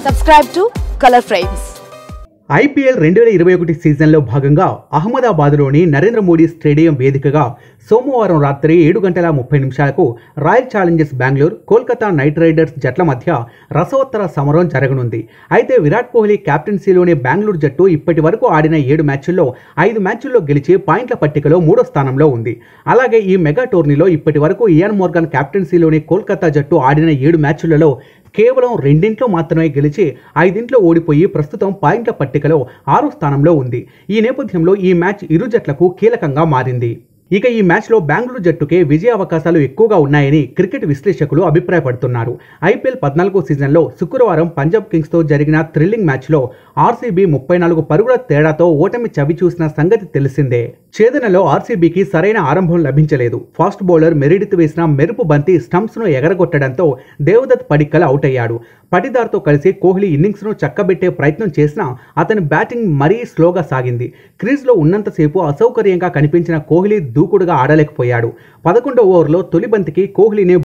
Subscribe to Color Frames. IPL రెండు వేల ఇరవై ఒకటి సీజన్లో భాగంగా అహ్మదాబాద్లోని నరేంద్ర మోడీ స్టేడియం వేదికగా సోమవారం రాత్రి ఏడు గంటల ముప్పై నిమిషాలకు Royal Challengers Bengaluru Kolkata Knight Riders జట్ల మధ్య రసవత్తర సమరం జరగనుంది అయితే విరాట్ కోహ్లీ కెప్టెన్సీలోని బెంగళూరు జట్టు ఇప్పటి వరకు ఆడిన ఏడు మ్యాచ్ల్లో ఐదు మ్యాచ్ల్లో గెలిచి పాయింట్ల పట్టికలో మూడో స్థానంలో ఉంది అలాగే ఈ మెగా టోర్నీలో ఇప్పటి వరకు ఇయాన్ మోర్గన్ కెప్టెన్సీలోని కోల్కతా జట్టు ఆడిన ఏడు మ్యాచ్లలో కేవలం రెండింట్లో మాత్రమే గెలిచి ఐదింట్లో ఓడిపోయి ప్రస్తుతం పాయింట్ల పట్టికలో ఆరో స్థానంలో ఉంది ఈ నేపథ్యంలో ఈ మ్యాచ్ ఇరు జట్లకు కీలకంగా మారింది ఇక ఈ మ్యాచ్లో బెంగళూరు జట్టుకే విజయ అవకాశాలు ఎక్కువగా ఉన్నాయని క్రికెట్ విశ్లేషకులు అభిప్రాయపడుతున్నారు ఐపీఎల్ పద్నాలుగో సీజన్లో శుక్రవారం పంజాబ్ కింగ్స్తో జరిగిన థ్రిల్లింగ్ మ్యాచ్లో ఆర్సీబీ ముప్పై నాలుగు పరుగుల తేడాతో ఓటమి చవి చూసిన సంగతి తెలిసిందే ఛేదనలో ఆర్సీబీకి సరైన ఆరంభం లభించలేదు ఫాస్ట్ బౌలర్ మెరిడిత్ వేసిన మెరుపు బంతి స్టంప్స్ను ఎగరగొట్టడంతో దేవదత్ పడిక్కల్ అవుట్ అయ్యాడు పటిదార్తో కలిసి కోహ్లీ ఇన్నింగ్స్ను చక్కబెట్టే ప్రయత్నం చేసినా అతని బ్యాటింగ్ మరీ స్లోగా సాగింది క్రీజ్లో ఉన్నంతసేపు అసౌకర్యంగా కనిపించిన కోహ్లీ దూకుడుగా ఆడలేకపోయాడు పదకొండో ఓవర్లో తొలి బంతికి కోహ్లీనే